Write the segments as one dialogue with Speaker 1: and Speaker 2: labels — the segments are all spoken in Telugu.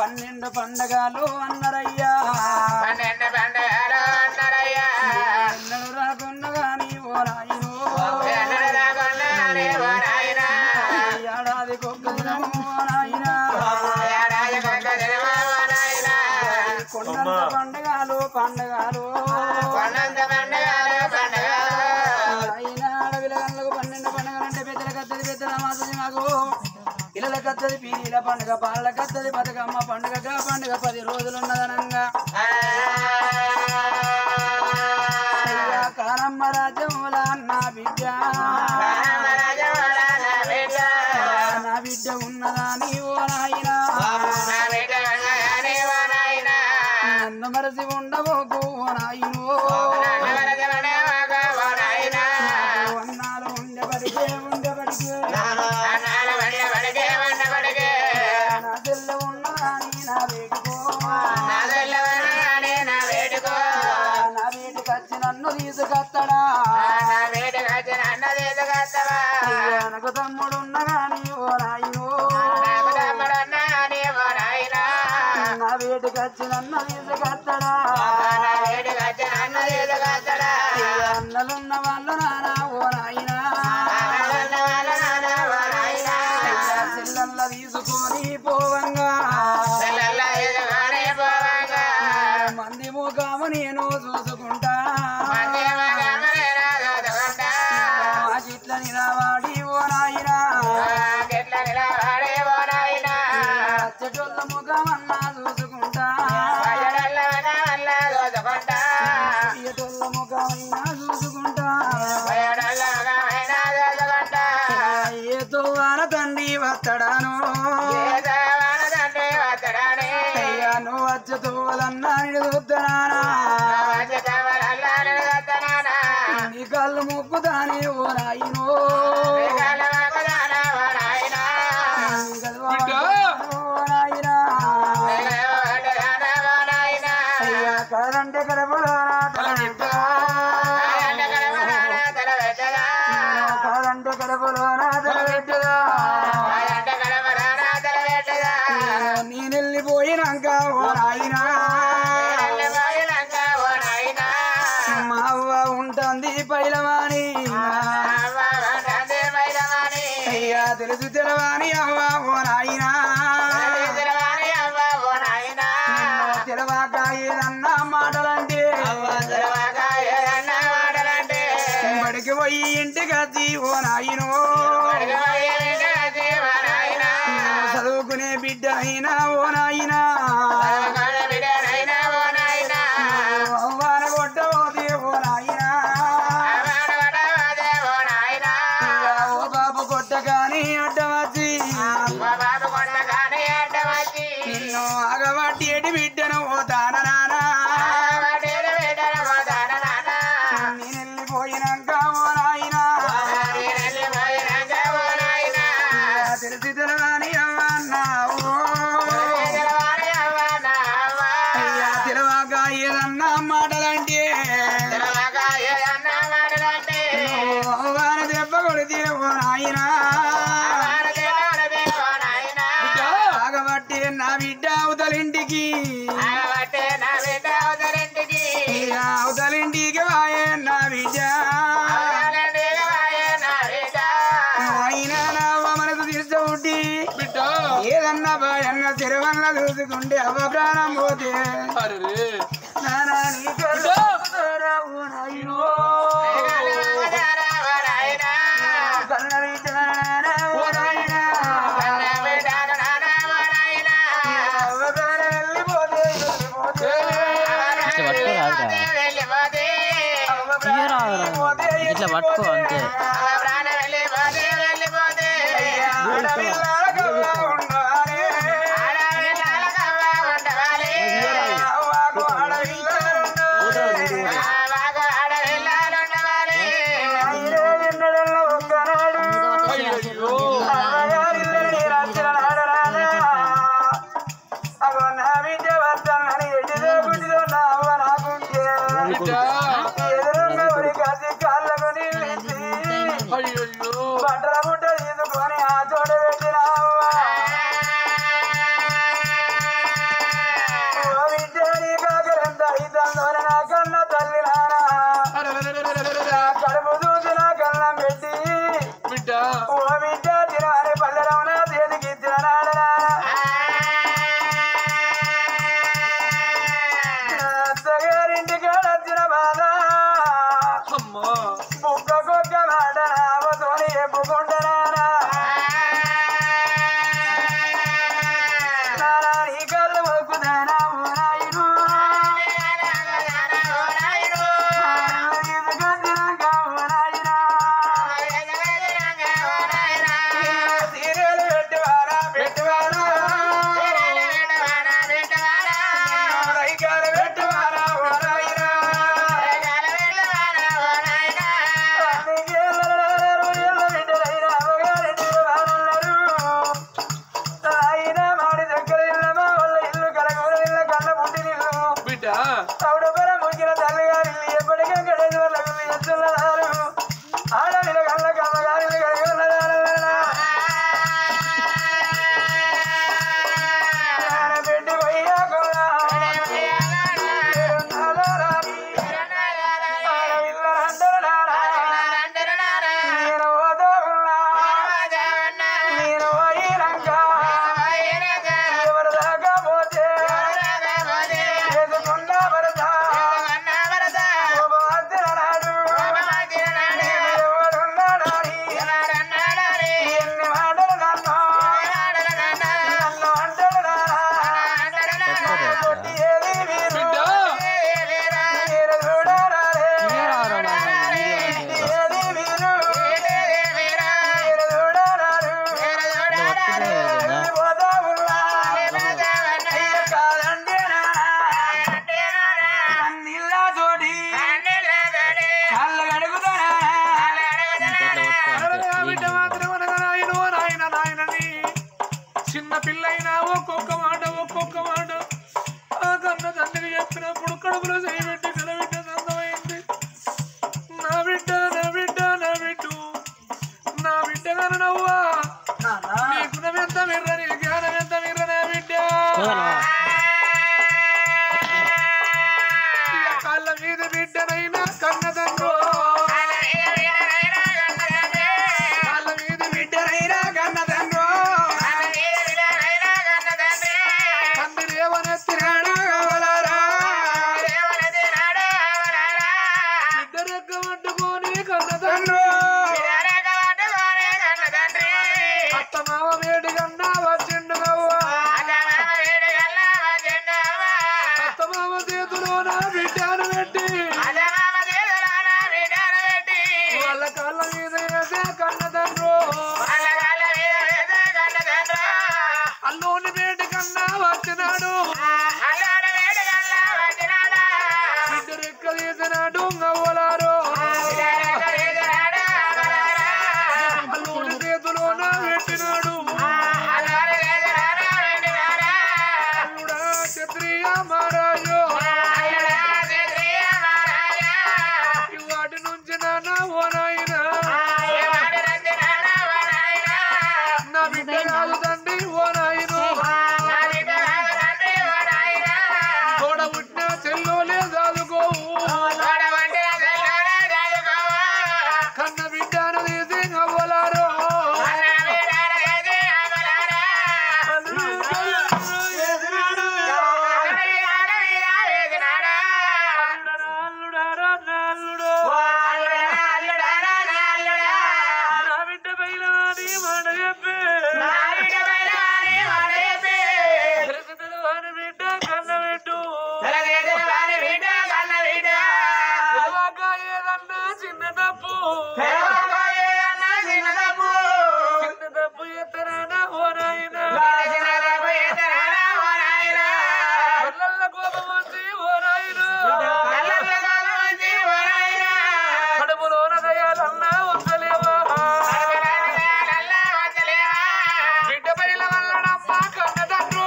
Speaker 1: పన్నెండు పండగలు అన్నరయ్యా
Speaker 2: పన్నెండు పండుగలు అన్నారయ్యా
Speaker 1: ఎన్నడు రాకుండా గాని ఓ రాయిను
Speaker 2: ఎన్నడు రాకుండా నీవు నాయనా
Speaker 1: ఏడాది కొక్క దినము ఓ నాయనా
Speaker 2: ఏడాది కొంత దినమా నాయనా
Speaker 1: కొండంత పండగలు పండగలు
Speaker 2: కొండంత పండుగలు పండుగలు
Speaker 1: అయినా అడవిల గంటలకు పన్నెండు పండుగలు అంటే పెద్దల కత్తది పెద్దల మాసది మాకు ఇళ్ళ కత్తది పీరీల పండుగ పాలల కత్తది బతుకమ్మ పండుగ పండుగ పది రోజులున్నదనంగా అయ్యా కారమ్మ రాజ్యముల నా బిడ్డ
Speaker 2: రామరాజముల నా బిడ్డ
Speaker 1: నా బిడ్డ ఉన్నదా నీవు నాయనా
Speaker 2: నా బిడ్డ ఉన్నదా నీవు నాయనా
Speaker 1: నన్ను మరసి ఉండబోకు ఓ నాయను
Speaker 2: నన్ను వరదమనే వాగో నాయనా
Speaker 1: అన్నాలు ఉండబడికే ఉండబడికే
Speaker 2: అన్నాల బండ్ల పడిగే వంట పడిగే
Speaker 1: నా తెల్ల ఉన్నదా నీ నా వేడుకో
Speaker 2: నా తెల్లవరాని నా వేడుకో
Speaker 1: నా వీటికి వచ్చి నన్ను తీసుకొత్తడా
Speaker 2: నా వేడుక వచ్చిన అన్న తీసుకొస్తావా
Speaker 1: నాకు తమ్ముడు ఉన్నగాని ఓ నాయను
Speaker 2: నాకు తమ్ముడన్నా నీవు నాయనా
Speaker 1: నా వీటికి వచ్చి నన్ను తీసుకొత్తడా
Speaker 2: నా వేడుక వచ్చిన అన్న తీసుకొస్తాడా
Speaker 1: అన్నలున్న వాళ్ళు నానా ఓ నాయనా
Speaker 2: అన్నలున్న వాళ్ళ నాన్న ఓ నాయనా
Speaker 1: చెల్లెల్ల తీసుకొని పోవంగా
Speaker 2: పిల్లల తీసుకొని పోవాగా
Speaker 1: మంది ముఖము నేను చూసుకుంటా
Speaker 2: మంది మగమనేనా చదువుకుంటా
Speaker 1: ఆ చిట్ల నిలవాడి ఓ నాయనా
Speaker 2: గిట్ల నిలబడి ఓ నాయనా
Speaker 1: చెట్టుల ముఖమన్నా చూసుకుంటా
Speaker 2: వయడల్ల వల్ల చదువుకుంటా
Speaker 1: ఎటుల ముఖమైనా చూసుకుంటా
Speaker 2: వయడల్ల వగమైనా చదువుకుంటా
Speaker 1: ఏతో వాన తండ్రి వత్తడాను
Speaker 2: ఏదవాన తండ్రి వత్తడాని
Speaker 1: అయ్యా నువ్వు వచ్చి తోవలన్నా చూద్దనానా
Speaker 2: వచ్చేటవరల్లా నిలదత్తనానా
Speaker 1: నీ కళ్ళు ముక్కుదాని ఓ నాయను
Speaker 2: వేగాల వాకుదానా ఓ నాయనా
Speaker 1: నీ కళ్ళు ఓ నాయనా
Speaker 2: వేగాల వాకుదానా ఓ నాయనా
Speaker 1: అయ్యా కదంటే కడపలో తలనెట్టా
Speaker 2: ఆయన్న కడవరానా తలవెట్టదా
Speaker 1: కాదంటే కడపలో తలనెట్టదా
Speaker 2: ఆయన్న కడవరానా తలవెట్టదా
Speaker 1: నేనెళ్ళిపోయినాక ఓ నాయనా
Speaker 2: అల్ల వాయులంక ఓ నాయనా
Speaker 1: మా అవ్వ ఉంటుంది పైలవాణి
Speaker 2: అవ్వ వంటంది మైదవాణి
Speaker 1: అయ్యా తెలుసు తెలవాణి అవ్వ ఓ నాయనా
Speaker 2: తెలవాణి అవ్వ ఓ నాయనా
Speaker 1: తెలవాక ఏదన్నా మాటలంటే
Speaker 2: తెలవాక ఏదన్నా మాటలంటే
Speaker 1: బడికి పోయి ఇంటికి వచ్చి ఓ నాయను
Speaker 2: అడగబోయేది ఓ నాయనా
Speaker 1: చదువుకునే బిడ్డ అయినా ఓ నాయనా
Speaker 2: అడగల బిడ్డనైనా ఓ నాయనా
Speaker 1: అవ్వాన కొట్టబోతే ఓ నాయనా
Speaker 2: అవాడవడవదే ఓ నాయనా
Speaker 1: ఓ బాబు కొట్టగాని అడ్డం వచ్చి
Speaker 2: ఓ బాబు కొండగానే అడ్డమచ్చి
Speaker 1: నిన్ను ఆగబట్టి ఎడి బిడ్డను ఓ తాన నానా
Speaker 2: వాడేరు బిడ్డను పోతాను నాన్న
Speaker 1: నేను వెళ్ళిపోయినాక ఓ నాయనా
Speaker 2: నేనెళ్ళిపోయినాక ఓ నాయనా
Speaker 1: తెలిసి తెలవాని అవ్వన్నావు
Speaker 2: తెలవారి అవ్వ నా అవ్వ
Speaker 1: అయ్యా తెలవాక ఏదన్నా మాటలంటే
Speaker 2: తెలవక ఏదన్నా మాటలంటే
Speaker 1: అవ్వాన దెబ్బ కొడితే ఓ నాయనా
Speaker 2: అవాడ దేవుడదే ఓ నాయనా
Speaker 1: ఆగబట్టి నా బిడ్డ అవతలింటికి
Speaker 2: ఆగబట్టే నా బిడ్డ అవతరింటికి
Speaker 1: అయ్యా అవతలింటికి వాయే నా బిడ్డ
Speaker 2: అవతరింటికి వాయే నా బిడ్డ
Speaker 1: అయినా నా అవ్వ మనసు తీర్చబుట్టి ఏదన్నా బాయన్న చెరువన్న చూసుకుంటే అవ్వ ప్రాణం పోతే నానా నీ కళ్ళు రావు నాయనో.
Speaker 2: అవతారా ఓ నాయనా
Speaker 1: కన్న బిడ్డ నానా ఓ నాయనా.
Speaker 2: కన్న బిడ్డను నానా ఓ నాయనా
Speaker 1: అవ్వ ప్రాణం వెళ్ళిపోతే వెళ్ళిపోతే.
Speaker 2: వెళ్ళిపోతే
Speaker 1: అవ్వ ప్రాణం వెళ్ళిపోతే
Speaker 3: ఇట్లా పట్టుకో అంతే
Speaker 2: అవ్వ ప్రాణం వెళ్ళిపోతే వెళ్ళిపోతే
Speaker 1: ఆడపిల్లలకవ్వ ఉండాలి.
Speaker 2: ఆడపిల్లలకవ్వ ఉండవాలి
Speaker 1: అవ్వకు ఆడపిల్లలు ఉండాలి.
Speaker 2: అవ్వకు ఆడపిల్లలు ఉండవాలి
Speaker 1: అయినే ఎన్నడెన్నో ఒక్కనాడు. అవ్వగారిల్లని రాత్రి నాడు రానా. అగో నా బిడ్డ వద్దన్నని ఎడిదో గుడిదో నా అవ్వ నాకుంటే. ఎదురున్న ఊరి కాసి కాళ్ళకు నీళ్ళిచ్చి
Speaker 3: చిన్న పిల్లైనా ఒక్కొక్క మాట ఒక్కొక్క మాట ఆ కన్న తండ్రికి చెప్పినప్పుడు కడుపులో చేయబెట్టి కలబిడ్డ సంతమైంది నా బిడ్డ నా బిడ్డ నా బిడ్డు నా బిడ్డ కనవ్వా నీ గుణం ఎంత మిర్ర నీ జ్ఞానం ఎంత మిర్ర నా బిడ్డ ఈ కాళ్ళ మీద బిడ్డనైనా కన్న తండ్రు కాళ్ళ మీద బిడ్డనైనా కన్న తండ్రు తండ్రి ఏమనెత్తినాడు కావాలారా బిడ్డ రెక్క పట్టుకొని కన్న తండ్రు అత్త మామ వేడి కన్నా వచ్చిండు నవ్వా అత్త మామ చేతిలో నా బిడ్డను పెట్టి వాళ్ళ కాళ్ళ మీద వేసే కన్న తండ్రు అల్లోని వేడి కన్నా వచ్చినాడు బిడ్డ రెక్క తీసినాడు నవ్వలారు అల్లోని చేతిలో నా పెట్టినాడు అల్లుడా క్షత్రియ మహారాజు వాటి నుంచి నాన్న ఓ నాయన నా బిడ్డ కాదు తండ్రి ఓ నాయన తోడ పుట్టిన చెల్లోలే చదువుకోవు కన్న బిడ్డను తీసి నవ్వలారు అల్లుడా అల్లుడు నా బిడ్డ పైన వాడి మాట చెప్పే తెలుసుతుంది వాడి బిడ్డ కన్న పెట్టు పిలవాక ఏదన్నా చిన్న తప్పు చిన్న తప్పు ఎత్తరానా ఓ నాయన కళ్ళల్ల కోపం వచ్చి ఓ నాయన కడుపులోన దయాలన్నా ఉంచలేవా బిడ్డ పైల వల్లడమ్మ కన్న తండ్రు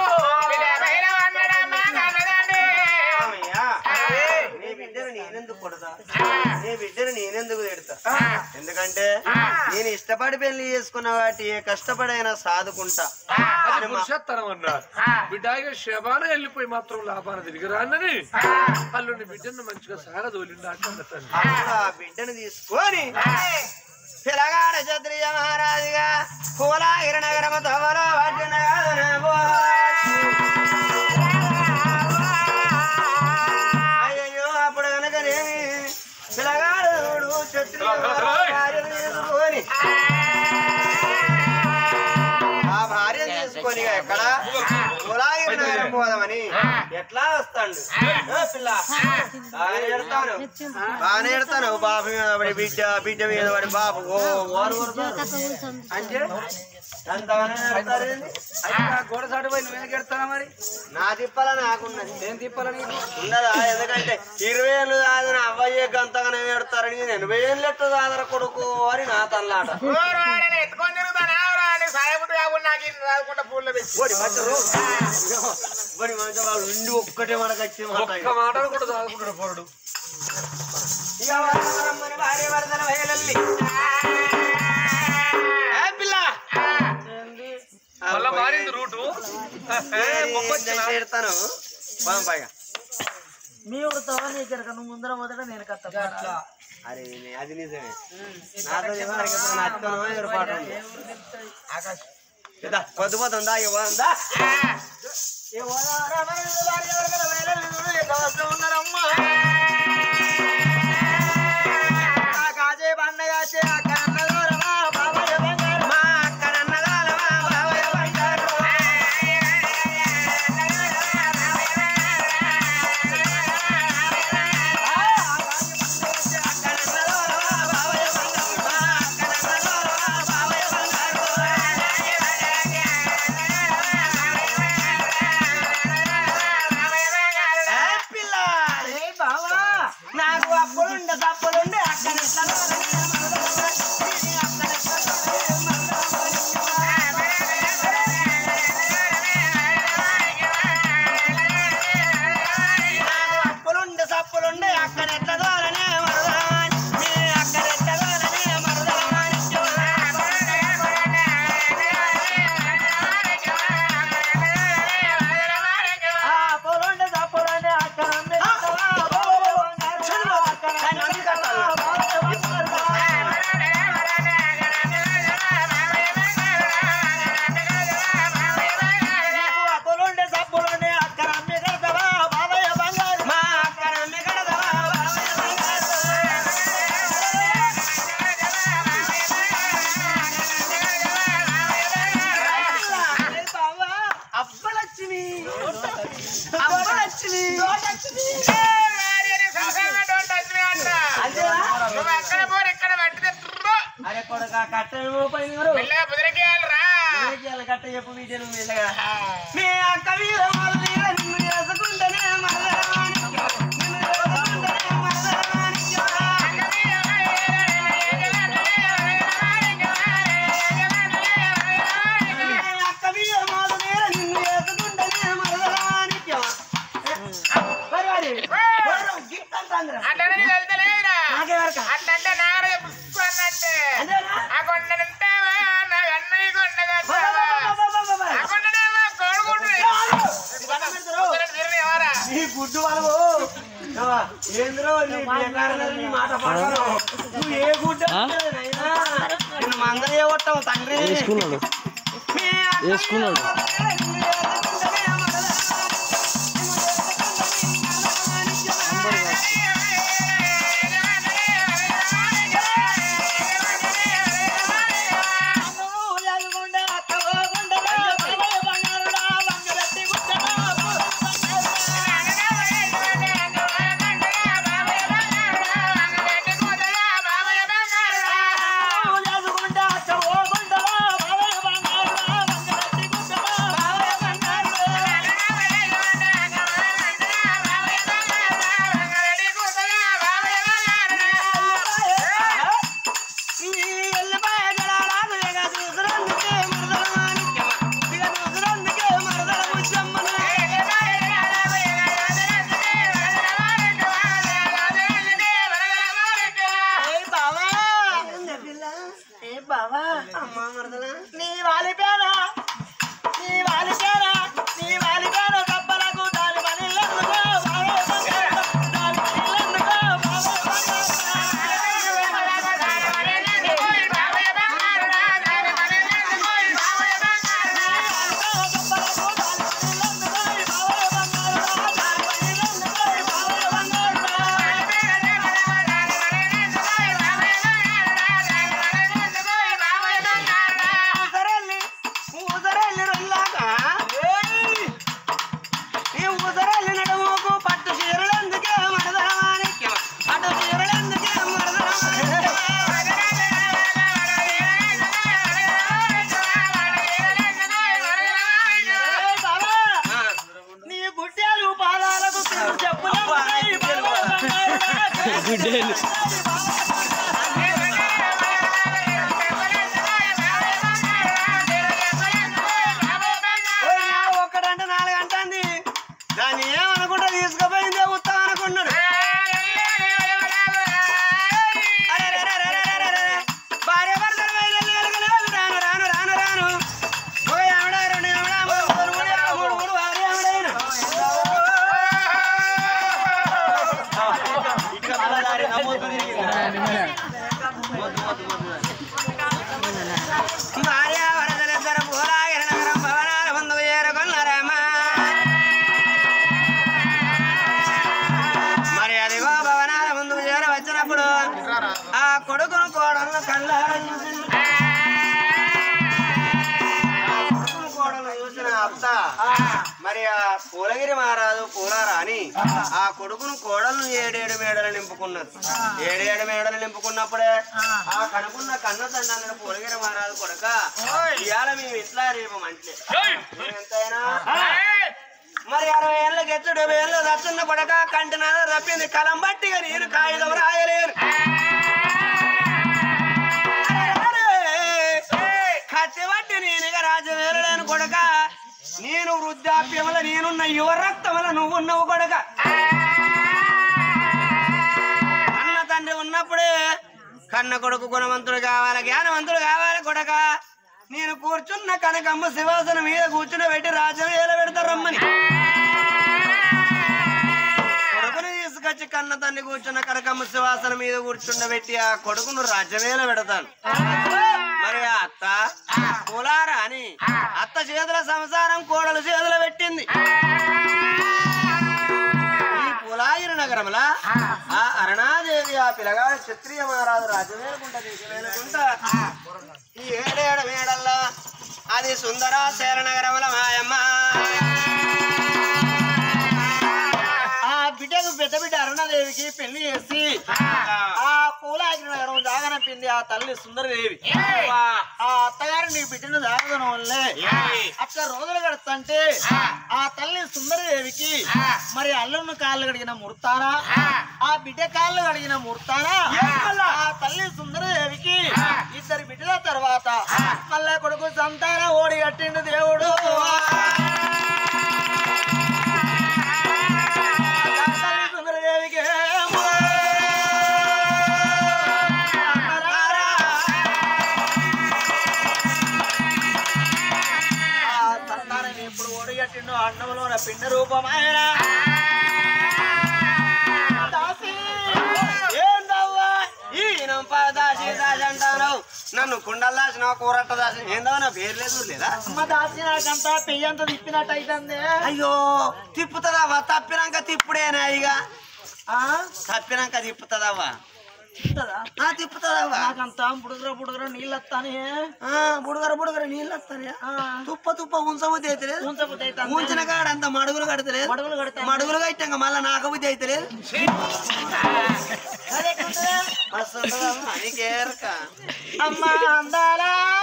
Speaker 4: నీ బిడ్డను నేనెందుకు కొడతా నీ బిడ్డను నేనెందుకు తిడతా ఎందుకంటే నేను ఇష్టపడి పెళ్లి చేసుకున్న వాటి ఏ కష్టపడైనా సాదుకుంటా
Speaker 3: అది పురుషోత్తరం అన్నారు బిడ్డ ఇక శబాన వెళ్ళిపోయి మాత్రం లాభాన తిరిగి రానని అల్లుని బిడ్డను మంచిగా సాగదోలిండు అన్న తండ్రి
Speaker 4: అప్పుడు ఆ బిడ్డను తీసుకొని పిలగాడ క్షత్రియ మహారాజుగా పూలాగిరి నగరము తమలో పట్టిన అయ్యయ్యో అప్పుడు కనుకనేమి పిలగాడు క్షత్రియ భార్యను తీసుకొని ఆ భార్యను తీసుకొని ఎక్కడ పూలాగిరి నగరం పోదామని ఎట్లా వస్తాడు ఏ పిల్ల బాగానే ఎడతాను బాగానే ఎడతాను బాబు మీద పడి బిడ్డ బిడ్డ మీద పడి బాబు ఓ ఓరు కొడతారు. అంటే ఎంతగానో ఎడతారేంది?
Speaker 1: అయితే ఆ గోడ సాటు పోయి నువ్వు ఎందుకు ఎడతానా మరి
Speaker 4: నా తిప్పల నాకున్నది
Speaker 1: ఏం తిప్పాల నీకు
Speaker 4: ఉండదా ఎందుకంటే ఇరవై ఏళ్ళు దాదిన అవ్వయ్యే గంతగానే ఎడతారని నేను ఎనభై ఏళ్ళు ఎట్టు దాదర కొడుకు అని నా తల్లాట
Speaker 2: ఎత్తుకొని తిరుగుతానా సాయబుద్ధి కాకుండా నాకు ఇన్ని రాకుండా పూల్లో పెట్టి
Speaker 4: ఓడి మధ్యలో ఓడి మధ్య వాళ్ళు ఉండి ఒక్కటే మనకచ్చి మాట
Speaker 3: ఒక్క మాట కూడా చదువుకుంటాడు పోరడు
Speaker 4: ఇక వరవరమ్మని భార్య భర్తల వయలల్లి. ఏ పిల్ల
Speaker 3: మళ్ళా మారింది రూటు
Speaker 4: నేను చేరుతాను పోదాం పైగా
Speaker 5: మీ ఉడతావా నీ ఇక్కడ నువ్వు ముందర మొదట నేను కట్ట
Speaker 4: అరే నే- అది నిజమే నాతో ఎవరికి ఎప్పుడు నచ్చుతానో ఏర్పాటు ఉంది. ఇదా, పొద్దు పోతుందా ఇక పోతుందా
Speaker 5: ఏ ఓదారా మనుషులు భార్య వర్గల వేలల్లి చూడు, ఎంత అవసరం ఉన్నారమ్మా. ఆ కాజే పండగ చే ఆ కన్నదోరమా, బాబాయ్ బంగారం.
Speaker 4: మా అక్క నన్నదాలమా బావయ్య బంగారు. అక్క నన్నదాలమా బావయ్య బంగారు. మా అక్క నన్నదాలమా బావయ్య బంగారు. ఏ పిల్ల
Speaker 5: ఏ బావా
Speaker 2: నువ్వు అక్కడ పోరు ఇక్కడ పట్టితే
Speaker 4: అరే కొడుక కట్టెలు పోయింది ఎవరు
Speaker 2: మెల్లగా బుదిరికేయాలి రా
Speaker 4: ఊరికేయాలి కట్ట చెప్పు వీటి నువ్వు మెల్లగా మీ అక్క వీర మొదలు నిన్ను చేసుకుంటేనే మరదరాని నిన్ను చేసుకుంటేనే మరదరాని అక్క వీర మొదలు నిన్ను చేసుకుంటేనే మరదరాని పరివాడి గిట్టంతంద్ర
Speaker 2: అట్లనే నీకు వెళ్తలేదురా
Speaker 4: నాకెవరక
Speaker 2: అట్లంటే నాగర పుష్పు అన్నట్టే
Speaker 4: అంతేనా
Speaker 2: ఆ కొండనుంటావా నా అన్నయ్య కొండ కట్టావా ఆ కొండనేమో కోడుకుంటు ఎవరా
Speaker 4: నీ గుడ్డు వాళ్ళు ఏంద్రో నీ బేకారన్నారు నీ మాట పడరు నువ్వు ఏ గుడ్డు అంటావు నాయనా? నిన్ను మందర చేయగొట్టావు తండ్రి
Speaker 6: వేసుకున్నాడు వేసుకున్నాడు
Speaker 5: నీ వాలిపేనా నీ వాలిపేనా నీ వాలిపేనా కప్పలకు దాని పనిళ్ళందుకో బావే బంగారం దాని పనిళ్ళందుకో
Speaker 4: ఊసరెల్లి ఊసరెల్లి రొల్లాగా ఈ ఊసరెల్లి నడుముకు పట్టు చీరలందుకే మరదమానిక్యం పట్టు చీరలందుకే మరదమానిక్యం
Speaker 5: నీ గుడ్డేలు పాదాలకు చెప్పులు
Speaker 6: గుడ్డేలు
Speaker 4: ఓయ్ నా ఒక్కడంటే నాలుగు అంటుంది దాన్ని ఏమనుకుంటా తీసుకుపోయిందే ఉత్తం అనుకున్నాడు అరే, రే, రే, రే, రే, రే, రే, రే. భార్య భర్తలు బయలుదేరి వెలుగులేదు. రాను రాను రాను రాను ఒక ఆవిడ రెండు ఆవిడ మూడు మూడు మూడు మూడు మూడు భార్య ఆవిడైన. ఇటుక పిల్లలారి నమ్మొద్దు తిరిగింది. భార్య వరదలిద్దరు పూలాగిరి నగరం భవనాల ముందు చేరుకున్నారమ్మా మరి అదిగో భవనాల ముందుకు చేర వచ్చినప్పుడు ఆ కొడుకును కోడలను కళ్ళారా చూసింది ఆ కొడుకును కోడలు చూసిన అత్త మరి ఆ పూలగిరి మహారాజు పూలారా అని ఆ కొడుకును కోడలను ఏడేడు మేడలు నింపుకున్నారు ఏడేడు మేడలు నింపుకున్నప్పుడే ఆ కనుకున్న కన్న తండ్రి అన్నాడు పూలగిరి మహారాజు కొడక ఇవాళ మేము ఇట్లా రేపు మంచిలే మేము ఎంతైనా మరి అరవై ఏళ్ళకి ఎత్తు డెబ్బై ఏళ్ళు రచ్చున్న కొడక కంటి నాన్న తప్పింది కలం బట్టిగా నేను కాగితం రాయలేను కత్తి బట్టి నేనుగా రాజు వేరలేను కొడక నేను వృద్ధాప్యముల నేనున్న యువ రక్తముల నువ్వున్నావు కొడక అన్న తండ్రి ఉన్నప్పుడే కన్న కొడుకు గుణవంతుడు కావాలి జ్ఞానవంతుడు కావాలి కొడక నేను కూర్చున్న కనకమ్మ శివాసన మీద కూర్చుని పెట్టి రాజ్యం ఏలబెడతారు రమ్మని కొడుకుని తీసుకొచ్చి కన్న తండ్రి కూర్చున్న కనకమ్మ శివాసన మీద కూర్చుండబెట్టి ఆ కొడుకును రాజ్యమేల పెడతాను మరి ఆ అత్త కులారా అని అత్త చేతుల సంసారం కోడలు చేతుల పెట్టింది ఈ పులాయిరి నగరంలా ఆ అరుణాదేవి ఆ పిల్లగాడు క్షత్రియ మహారాజు రాజమేలుకుంట దేశమేలుకుంట ఈ ఏడేడు మేడల్లో అది సుందర శేర నగరముల మాయమ్మ
Speaker 5: పిల్లకి పెళ్లి చేసి ఆ పూలాగిన నగరం జాగనంపింది ఆ తల్లి సుందరదేవి ఆ అత్తగారు నీ బిడ్డను జాగదనం వల్లే అట్లా రోజులు గడుస్తుంటే ఆ తల్లి సుందరదేవికి మరి అల్లును కాళ్ళు కడిగిన ముర్తానా ఆ బిడ్డ కాళ్ళు కడిగిన ముర్తానా ఆ తల్లి సుందరదేవికి ఇద్దరు బిడ్డల తర్వాత మళ్ళా కొడుకు సంతాన ఓడి కట్టిండు దేవుడు ఆ తల్లి సుందరదేవికి ఆ సంతానం ఎప్పుడు ఓడిగట్టిండు అన్నంలోన పిండ రూపమాయన దాసి
Speaker 4: ఏందవ్వా ఈ ఇనంప దాసి దాసి అంటాను నన్ను కుండలు దాసిన కూరట్ట దాసి ఏందవ్వా నా పేరు లేదు లేదా
Speaker 5: అమ్మ దాసి నాకంతా పెయ్యంత తిప్పినట్టు అవుతుంది
Speaker 4: అయ్యో తిప్పుతుందవ్వా తప్పినాక తిప్పుడేనా ఇక
Speaker 5: ఆ?
Speaker 4: తప్పినాక తిప్పుతుందవ్వా
Speaker 5: తిప్పుతుందా?
Speaker 4: ఆ తిప్పుతుందవ్వా
Speaker 5: నాకంతా బుడుగుర బుడుగుర నీళ్ళు వస్తానే
Speaker 4: ఆ, బుడగర బుడగర నీళ్ళు వస్తానే తుప్ప తుప్ప ఉంచబుద్ధి అయితలేదు
Speaker 5: ఉంచబుద్ధి అవుతుంది.
Speaker 4: ఉంచిన కాడ అంత మడుగులు కడతలేదు
Speaker 5: మడుగులు కడతాను.
Speaker 4: మడుగులు కట్టాక మళ్ళా నాకు బుద్ధి అయితలేదు
Speaker 5: అదే కదా?
Speaker 4: మస్తు ఉంటదమ్మా, నీకేరక
Speaker 5: అమ్మ అందాలా